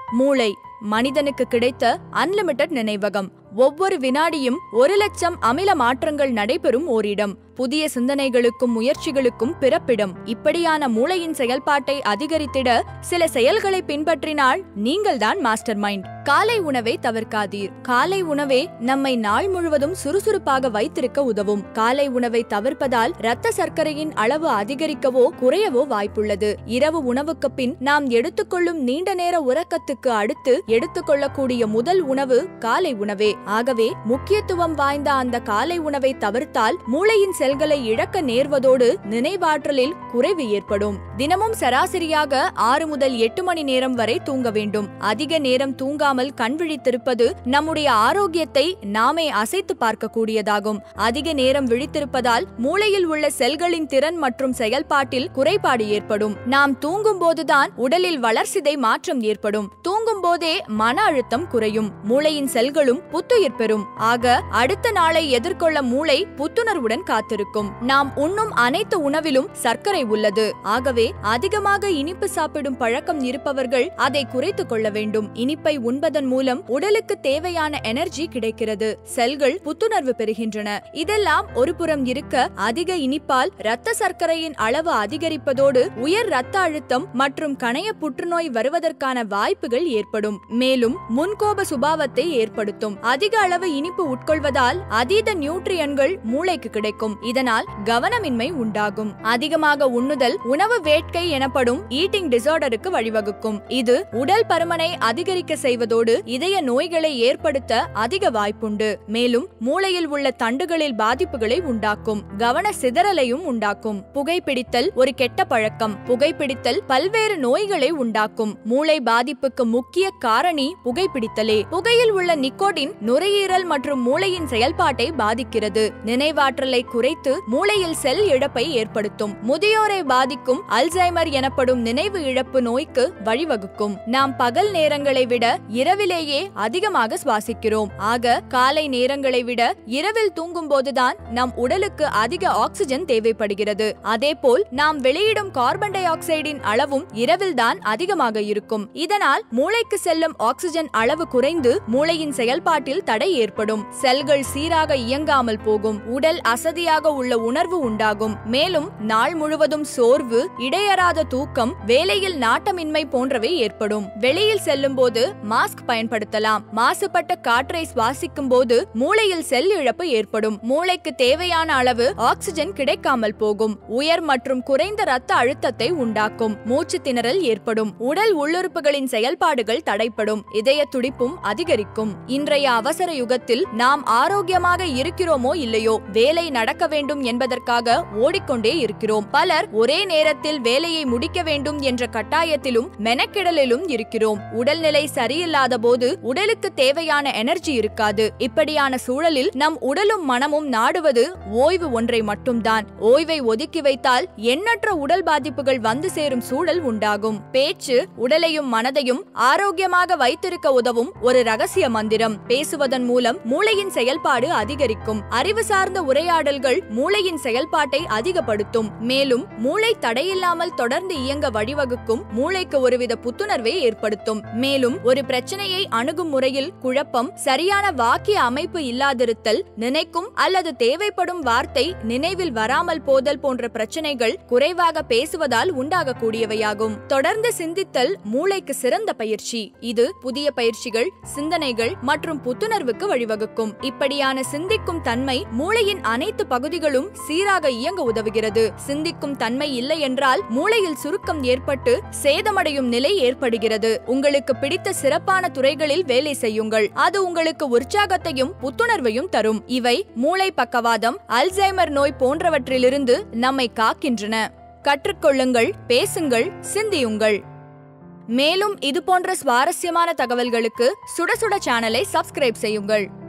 மூளை மனிதனுக்கு கிடைத்த அன்லிமிட்டெட் நினைவகம் ஒவ்வொரு வினாடியும் ஒரு லட்சம் அமில மாற்றங்கள் நடைபெறும் ஓரிடம் புதிய சிந்தனைகளுக்கும் முயற்சிகளுக்கும் பிறப்பிடம் இப்படியான மூளையின் செயல்பாட்டை அதிகரித்திட சில செயல்களை பின்பற்றினால் நீங்கள்தான் மாஸ்டர் மைண்ட் காலை உணவை தவிர்க்காதீர் காலை உணவே நம்மை நாள் முழுவதும் சுறுசுறுப்பாக வைத்திருக்க உதவும் காலை உணவை தவிர்ப்பதால் இரத்த சர்க்கரையின் அளவு அதிகரிக்கவோ குறையவோ வாய்ப்புள்ளது இரவு உணவுக்கு பின் நாம் எடுத்துக்கொள்ளும் நீண்ட நேர உறக்கத்துக்கு அடுத்து எடுத்துக்கொள்ளக்கூடிய முதல் உணவு காலை உணவே ஆகவே முக்கியத்துவம் வாய்ந்த அந்த காலை உணவை தவிர்த்தால் மூளையின் செல்களை இழக்க நேர்வதோடு நினைவாற்றலில் குறைவு ஏற்படும் தினமும் சராசரியாக ஆறு முதல் எட்டு மணி நேரம் வரை தூங்க வேண்டும் அதிக நேரம் தூங்காமல் கண் விழித்திருப்பது நம்முடைய ஆரோக்கியத்தை நாமே அசைத்து பார்க்கக்கூடியதாகும் அதிக நேரம் விழித்திருப்பதால் மூளையில் உள்ள செல்களின் திறன் மற்றும் செயல்பாட்டில் குறைபாடு ஏற்படும் நாம் தூங்கும் போதுதான் உடலில் வளர்சிதை மாற்றம் ஏற்படும் தூங்கும் போதே மன அழுத்தம் குறையும் மூளையின் செல்களும் புத்துயிர் பெறும் ஆக அடுத்த நாளை எதிர்கொள்ள மூளை புத்துணர்வுடன் காத்திருக்கும் நாம் உண்ணும் அனைத்து உணவிலும் சர்க்கரை உள்ளது ஆகவே அதிகமாக இனிப்பு சாப்பிடும் பழக்கம் இருப்பவர்கள் அதை குறைத்துக் கொள்ள வேண்டும் இனிப்பை உண்பதன் மூலம் உடலுக்கு தேவையான எனர்ஜி கிடைக்கிறது செல்கள் புத்துணர்வு பெறுகின்றன இதெல்லாம் ஒரு புறம் இருக்க அதிக இனிப்பால் இரத்த சர்க்கரையின் அளவு அதிகரிப்பதோடு உயர் இரத்த அழுத்தம் மற்றும் கணைய புற்றுநோய் வருவதற்கான வாய்ப்புகள் ஏற்படும் மேலும் முன்கோப சுபாவத்தை ஏற்படுத்தும் அதிக அளவு இனிப்பு உட்கொள்வதால் அதீத நியூட்ரியன்கள் மூளைக்கு கிடைக்கும் இதனால் கவனமின்மை உண்டாகும் அதிகமாக உண்ணுதல் உணவு வேட்கை எனப்படும் ஈட்டிங் டிசார்டருக்கு வழிவகுக்கும் இது உடல் பருமனை அதிகரிக்க செய்வதோடு இதய நோய்களை ஏற்படுத்த அதிக வாய்ப்புண்டு மேலும் மூளையில் உள்ள தண்டுகளில் பாதிப்புகளை உண்டாக்கும் கவன சிதறலையும் உண்டாக்கும் புகைப்பிடித்தல் ஒரு கெட்ட பழக்கம் புகைப்பிடித்தல் பல்வேறு நோய்களை உண்டாக்கும் மூளை பாதிப்புக்கு முக்கிய காரணி புகைப்பிடித்தலே புகையில் உள்ள நிக்கோட்டின் நுரையீரல் மற்றும் மூளையின் செயல்பாட்டை பாதிக்கிறது நினைவாற்றலை குறைத்து மூளையில் செல் இழப்பை ஏற்படுத்தும் முதியோரை பாதிக்கும் அல்சைமர் எனப்படும் நினைவு இழப்பு நோய்க்கு வழிவகுக்கும் நாம் பகல் நேரங்களை விட இரவிலேயே அதிகமாக சுவாசிக்கிறோம் ஆக காலை நேரங்களை விட இரவில் தூங்கும் போதுதான் நம் உடலுக்கு அதிக ஆக்சிஜன் தேவைப்படுகிறது அதேபோல் நாம் வெளியிடும் கார்பன் டை ஆக்சைடின் அளவும் இரவில்தான் அதிகமாக இருக்கும் இதனால் மூளைக்கு செல்லும் ஆக்சிஜன் அளவு குறைந்து மூளையின் செயல்பாட்டில் தடை ஏற்படும் செல்கள் சீராக இயங்காமல் போகும் உடல் அசதியாக உள்ள உணர்வு உண்டாகும் மேலும் நாள் முழுவதும் சோர்வு இடையறாத தூக்கம் வேலையில் நாட்டமின்மை போன்றவை ஏற்படும் வெளியில் செல்லும் போது மாஸ்க் பயன்படுத்தலாம் மாசுபட்ட காற்றை சுவாசிக்கும் போது மூளையில் செல் இழப்பு ஏற்படும் மூளைக்கு தேவையான அளவு ஆக்சிஜன் கிடைக்காமல் போகும் உயர் மற்றும் குறைந்த இரத்த அழுத்தத்தை உண்டாக்கும் மூச்சு திணறல் ஏற்படும் உடல் உள்ளுறுப்புகளின் செயல்பாடுகள் தடைப்படும் இதய துடிப்பும் அதிகரிக்கும் இன்றைய அவசர யுகத்தில் நாம் ஆரோக்கியமாக இருக்கிறோமோ இல்லையோ வேலை நடக்க வேண்டும் என்பதற்காக ஓடிக்கொண்டே இருக்கிறோம் பலர் ஒரே நேரத்தில் வேலையை முடிக்க வேண்டும் என்ற கட்டாயத்திலும் மெனக்கெடலிலும் இருக்கிறோம் உடல்நிலை சரியில்லாத போது உடலுக்கு தேவையான எனர்ஜி இருக்காது இப்படியான சூழலில் நம் உடலும் மனமும் நாடுவது ஓய்வு ஒன்றை மட்டும்தான் ஓய்வை ஒதுக்கி வைத்தால் எண்ணற்ற உடல் பாதிப்புகள் வந்து சேரும் சூழல் உண்டாகும் பேச்சு உடலையும் மனதையும் ஆரோக்கியமாக வைத்திருக்க உதவும் ஒரு ரகசிய மந்திரம் பேசுவதன் மூலம் மூளையின் செயல்பாடு அதிகரிக்கும் அறிவு சார்ந்த உரையாடல்கள் மூளையின் செயல்பாட்டை அதிகப்படுத்தும் மேலும் மூளை தடையில்லாமல் தொடர்ந்து இயங்க வழிவகுக்கும் மூளைக்கு ஒருவித புத்துணர்வை ஏற்படுத்தும் மேலும் ஒரு பிரச்சனையை அணுகும் முறையில் குழப்பம் சரியான வாக்கிய அமைப்பு இல்லாதிருத்தல் நினைக்கும் அல்லது தேவைப்படும் வார்த்தை நினைவில் வராமல் போதல் போன்ற பிரச்சனைகள் குறைவாக பேசுவதால் உண்டாகக்கூடியவையாகும் தொடர்ந்து சிந்தித்தல் மூளைக்கு சிறந்த பயிற்சி இது புதிய பயிற்சிகள் சிந்தனைகள் மற்றும் புத்துணர்வுக்கு வழிவகுக்கும் இப்படியான சிந்திக்கும் தன்மை மூளையின் அனைத்து பகுதிகளும் சீராக இயங்க உதவுகிறது சிந்திக்கும் தன்மை இல்லை என்றால் மூளையில் சுருக்கம் ஏற்பட்டு சேதமடையும் நிலை ஏற்படுகிறது உங்களுக்கு பிடித்த சிறப்பான துறைகளில் வேலை செய்யுங்கள் அது உங்களுக்கு உற்சாகத்தையும் புத்துணர்வையும் தரும் இவை மூளை பக்கவாதம் அல்சைமர் நோய் போன்றவற்றிலிருந்து நம்மை காக்கின்றன கற்றுக்கொள்ளுங்கள் பேசுங்கள் சிந்தியுங்கள் மேலும் இது போன்ற சுவாரஸ்யமான தகவல்களுக்கு சுட சுட சேனலை சப்ஸ்கிரைப் செய்யுங்கள்